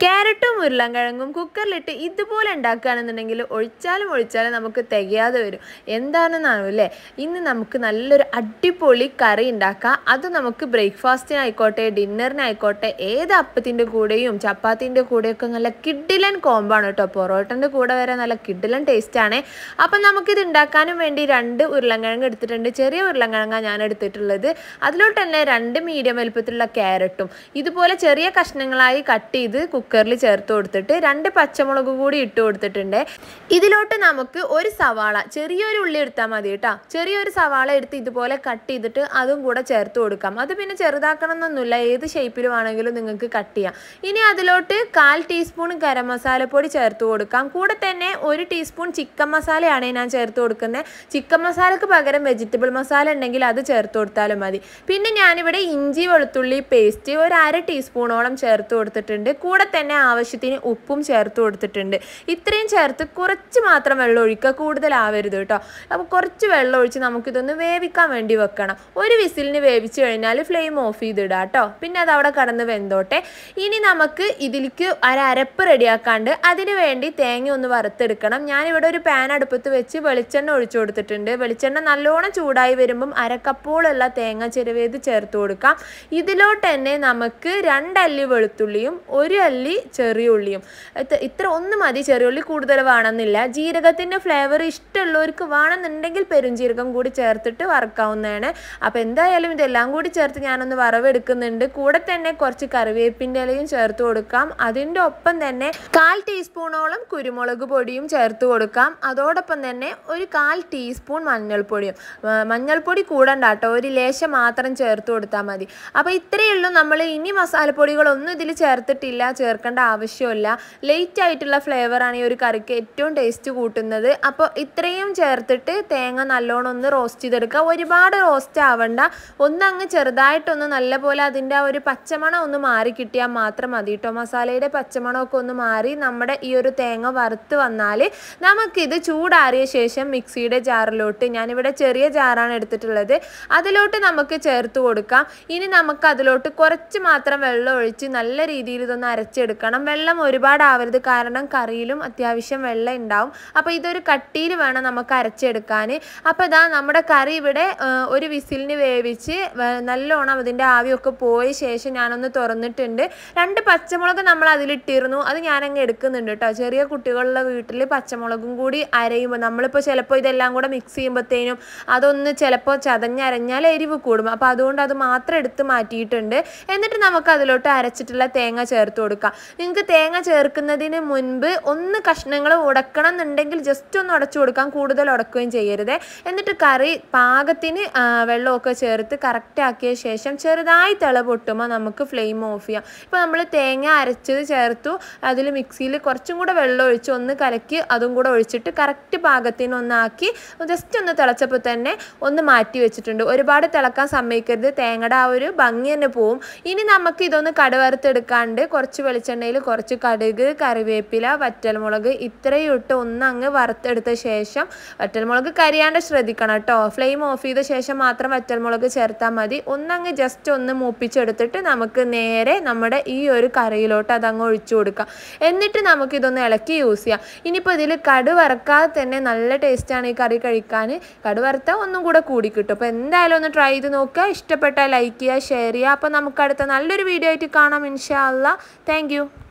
ക്യാരറ്റും ഉരുളൻകിഴങ്ങും കുക്കറിലിട്ട് ഇതുപോലെ ഉണ്ടാക്കുകയാണെന്നുണ്ടെങ്കിൽ ഒഴിച്ചാലും ഒഴിച്ചാലും നമുക്ക് തികയാതെ വരും എന്താണെന്നാണ് അല്ലേ ഇന്ന് നമുക്ക് നല്ലൊരു അടിപൊളി കറി ഉണ്ടാക്കാം അത് നമുക്ക് ബ്രേക്ക്ഫാസ്റ്റിനായിക്കോട്ടെ ഡിന്നറിനായിക്കോട്ടെ ഏത് അപ്പത്തിൻ്റെ കൂടെയും ചപ്പാത്തിൻ്റെ കൂടെയൊക്കെ നല്ല കിഡിലൻ കോമ്പാണ് കേട്ടോ പൊറോട്ടൻ്റെ കൂടെ വരെ നല്ല കിഡിലൻ ടേസ്റ്റാണ് അപ്പം നമുക്കിത് ഉണ്ടാക്കാനും വേണ്ടി രണ്ട് ഉരുളൻകിഴങ്ങ് എടുത്തിട്ടുണ്ട് ചെറിയ ഉരുളൻകിഴങ്ങാണ് ഞാൻ എടുത്തിട്ടുള്ളത് അതിലോട്ട് തന്നെ രണ്ട് മീഡിയം വലുപ്പത്തിലുള്ള ക്യാരറ്റും ഇതുപോലെ ചെറിയ കഷ്ണങ്ങളായി കട്ട് ചെയ്ത് കുക്കറിൽ ചേർത്ത് കൊടുത്തിട്ട് രണ്ട് പച്ചമുളക് കൂടി ഇട്ട് കൊടുത്തിട്ടുണ്ട് ഇതിലോട്ട് നമുക്ക് ഒരു സവാള ചെറിയൊരു ഉള്ളി എടുത്താൽ മതി കേട്ടോ ചെറിയൊരു സവാള എടുത്ത് ഇതുപോലെ കട്ട് ചെയ്തിട്ട് അതും കൂടെ ചേർത്ത് കൊടുക്കാം അത് പിന്നെ ചെറുതാക്കണം എന്നൊന്നുമില്ല ഏത് ഷേപ്പിൽ വേണമെങ്കിലും നിങ്ങൾക്ക് കട്ട് ചെയ്യാം ഇനി അതിലോട്ട് കാൽ ടീസ്പൂൺ ഗരം മസാലപ്പൊടി ചേർത്ത് കൊടുക്കാം കൂടെ തന്നെ ഒരു ടീസ്പൂൺ ചിക്കൻ മസാലയാണ് ഞാൻ ചേർത്ത് കൊടുക്കുന്നത് ചിക്കൻ മസാലക്ക് പകരം വെജിറ്റബിൾ മസാല ഉണ്ടെങ്കിൽ അത് ചേർത്ത് കൊടുത്താലും മതി പിന്നെ ഞാനിവിടെ ഇഞ്ചി വെളുത്തുള്ളി പേസ്റ്റ് ഒരു അര ടീസ്പൂണോളം ചേർത്ത് കൊടുത്തിട്ടുണ്ട് കൂടെ തന്നെ ആവശ്യത്തിന് ഉപ്പും ചേർത്ത് കൊടുത്തിട്ടുണ്ട് ഇത്രയും ചേർത്ത് കുറച്ച് മാത്രം വെള്ളം ഒഴിക്കുക കൂടുതലാവരുത് കേട്ടോ അപ്പോൾ കുറച്ച് വെള്ളം ഒഴിച്ച് നമുക്കിതൊന്ന് വേവിക്കാൻ വേണ്ടി വെക്കണം ഒരു വിസിലിന് വേവിച്ച് കഴിഞ്ഞാൽ ഫ്ലെയിം ഓഫ് ചെയ്തിടുക കേട്ടോ പിന്നെ അത് അവിടെ കടന്ന് വെന്തോട്ടെ ഇനി നമുക്ക് ഇതിലേക്ക് ഒരു അരപ്പ് റെഡിയാക്കാണ്ട് അതിന് വേണ്ടി തേങ്ങ ഒന്ന് വറുത്തെടുക്കണം ഞാനിവിടെ ഒരു പാൻ അടുപ്പത്ത് വെച്ച് വെളിച്ചെണ്ണ ഒഴിച്ചു കൊടുത്തിട്ടുണ്ട് വെളിച്ചെണ്ണ നല്ലോണം ചൂടായി വരുമ്പം അരക്കപ്പോളുള്ള തേങ്ങ ചെരുവേത് ചേർത്ത് കൊടുക്കാം ഇതിലോട്ട് തന്നെ നമുക്ക് രണ്ടല്ലി വെളുത്തുള്ളിയും ഒരു അല്ലി ചെറിയ ഉള്ളിയും ഇത് ഇത്ര ഒന്ന് മതി ചെറിയ ഉള്ളി കൂടുതൽ വേണമെന്നില്ല ജീരകത്തിൻ്റെ ഫ്ലേവർ ഇഷ്ടമുള്ളവർക്ക് വേണമെന്നുണ്ടെങ്കിൽ പെരുംജീരകം കൂടി ചേർത്തിട്ട് വറക്കാവുന്നതാണ് അപ്പോൾ എന്തായാലും ഇതെല്ലാം കൂടി ചേർത്ത് ഞാനൊന്ന് വറവെടുക്കുന്നുണ്ട് കൂടെ തന്നെ കുറച്ച് കറിവേപ്പിൻ്റെ ഇലയും ചേർത്ത് കൊടുക്കാം അതിൻ്റെ ഒപ്പം തന്നെ കാൽ ടീസ്പൂണോളം കുരുമുളക് പൊടിയും ചേർത്ത് കൊടുക്കാം അതോടൊപ്പം തന്നെ ഒരു കാൽ ടീസ്പൂൺ മഞ്ഞൾപ്പൊടിയും ആ, മഞ്ഞൾപ്പൊടി കൂടണ്ട കേട്ടോ ഒരു ലേശം മാത്രം ചേർത്ത് കൊടുത്താൽ മതി അപ്പോൾ ഇത്രയേ ഉള്ളൂ നമ്മൾ ഇനി മസാലപ്പൊടികളൊന്നും ഇതിൽ ചേർത്തിട്ടില്ല ചേർക്കേണ്ട ആവശ്യമില്ല ലേറ്റ് ആയിട്ടുള്ള ഫ്ലേവറാണ് ഈ ഒരു കറിക്ക് ഏറ്റവും ടേസ്റ്റ് കൂട്ടുന്നത് അപ്പോൾ ഇത്രയും ചേർത്തിട്ട് തേങ്ങ നല്ലോണം ഒന്ന് റോസ്റ്റ് ചെയ്തെടുക്കുക ഒരുപാട് റോസ്റ്റ് ആവണ്ട ഒന്നങ്ങ് ചെറുതായിട്ടൊന്ന് നല്ലപോലെ അതിൻ്റെ ആ ഒരു പച്ചമണം ഒന്ന് മാറി കിട്ടിയാൽ മാത്രം മതി കേട്ടോ മസാലയുടെ പച്ചമണമൊക്കെ ഒന്ന് മാറി നമ്മുടെ ഈ ഒരു തേങ്ങ വറുത്ത് വന്നാൽ നമുക്കിത് ചൂടാറിയ ശേഷം മിക്സിയുടെ ജാറിലോട്ട് ഞാനിവിടെ ചെറിയ ജാറാണ് എടുത്തിട്ടുള്ളത് അതിലോട്ട് നമുക്ക് ചേർത്ത് കൊടുക്കാം ഇനി നമുക്ക് അതിലോട്ട് കുറച്ച് മാത്രം വെള്ളം ഒഴിച്ച് നല്ല രീതിയിൽ ഇതൊന്ന് അരച്ചെടുക്കണം വെള്ളം ഒരുപാട് ആവരുത് കാരണം കറിയിലും അത്യാവശ്യം വെള്ളം ഉണ്ടാവും അപ്പോൾ ഇതൊരു കട്ടിയിൽ വേണം നമുക്ക് അരച്ചെടുക്കാൻ അപ്പോൾ ഇതാ നമ്മുടെ കറി ഇവിടെ ആ, ഒരു വിസിലിന് വേവിച്ച് വ- നല്ലോണം അതിൻ്റെ ആവിയൊക്കെ പോയ ശേഷം ഞാനൊന്ന് തുറന്നിട്ടുണ്ട് രണ്ട് പച്ചമുളക് നമ്മൾ അതിലിട്ടിരുന്നു അത് ഞാനങ്ങ് എടുക്കുന്നുണ്ട് കേട്ടോ ചെറിയ കുട്ടികളുള്ള വീട്ടിൽ പച്ചമുളകും കൂടി അരയുമ്പോൾ നമ്മളിപ്പോൾ ചിലപ്പോൾ ഇതെല്ലാം കൂടെ മിക്സ് ചെയ്യുമ്പോഴത്തേനും അതൊന്ന് ചിലപ്പോൾ ചതഞ്ഞരഞ്ഞാൽ എരിവ് കൂടും അപ്പോൾ അതുകൊണ്ട് അത് മാത്രം എടുത്ത് മാറ്റിയിട്ടുണ്ട് എന്നിട്ട് നമുക്ക് അതിലോട്ട് അരച്ചിട്ടുള്ള തേങ്ങ ചേർത്ത് കൊടുക്കാം നിങ്ങൾക്ക് തേങ്ങ ചേർക്കുന്നതിന് മുൻപ് ഒന്ന് കഷ്ണങ്ങൾ ഉടക്കണം എന്നുണ്ടെങ്കിൽ ജസ്റ്റ് ഒന്ന് ഉടച്ചു കൊടുക്കാം കൂടുതൽ ഉടക്കുകയും ചെയ്യരുത് എന്നിട്ട് കറി പാകത്തിന് ആ, വെള്ളമൊക്കെ ചേർത്ത് കറക്റ്റ് ആക്കിയ ശേഷം ചെറുതായി തിള പൊട്ടുമ്പോൾ നമുക്ക് ഫ്ലെയിം ഓഫ് ചെയ്യാം ഇപ്പോൾ നമ്മൾ തേങ്ങ അരച്ചത് ചേർത്തു അതിൽ മിക്സിയിൽ കുറച്ചും കൂടെ വെള്ളം ഒഴിച്ച് ഒന്ന് കലക്കി അതും കൂടെ ഒഴിച്ചിട്ട് കറക്റ്റ് പാകത്തിന് ഒന്നാക്കി ജസ്റ്റ് ഒന്ന് തിളച്ചപ്പോൾ തന്നെ ഒന്ന് മാറ്റി വെച്ചിട്ടുണ്ട് ഒരുപാട് തിളക്കാൻ സമ്മതിക്കരുത് തേങ്ങയുടെ ആ ഒരു ഭംഗി തന്നെ പോവും ഇനി നമുക്ക് ഇതൊന്ന് കടുവറുത്തെടുക്കാണ്ട് കുറച്ച് വെളിച്ചെണ്ണയിൽ കുറച്ച് കടുക് കറിവേപ്പില വറ്റൽമുളക് ഇത്രയും ഇട്ട് ഒന്ന് അങ്ങ് വറുത്തെടുത്ത ശേഷം വറ്റൽമുളക് കരിയാണ്ട് ശ്രദ്ധിക്കണം കേട്ടോ ഫ്ലെയിം ഓഫ് ചെയ്ത ശേഷം മാത്രം വറ്റൽമുളക് ചേർത്താൽ മതി ഒന്നങ്ങ് ജസ്റ്റ് ഒന്ന് മൂപ്പിച്ചെടുത്തിട്ട് നമുക്ക് നേരെ നമ്മുടെ ഈ ഒരു കറിയിലോട്ട് അതങ്ങ് ഒഴിച്ചു കൊടുക്കാം എന്നിട്ട് നമുക്കിതൊന്ന് ഇളക്കി യൂസ് ചെയ്യാം ഇനിയിപ്പോൾ ഇതിൽ കടു വറക്കാതെ തന്നെ നല്ല ടേസ്റ്റാണ് ഈ കറി കഴിക്കാൻ കടു വറുത്താൽ ഒന്നും കൂടെ കൂടി കിട്ടും അപ്പോൾ എന്തായാലും ഒന്ന് ട്രൈ ചെയ്ത് നോക്കുക ഇഷ്ടപ്പെട്ടാൽ ലൈക്ക് ചെയ്യുക ഷെയർ ചെയ്യുക അപ്പോൾ നമുക്ക് അടുത്ത നല്ലൊരു വീഡിയോ ആയിട്ട് കാണാം ഇൻഷാ അല്ലാ താങ്ക് യു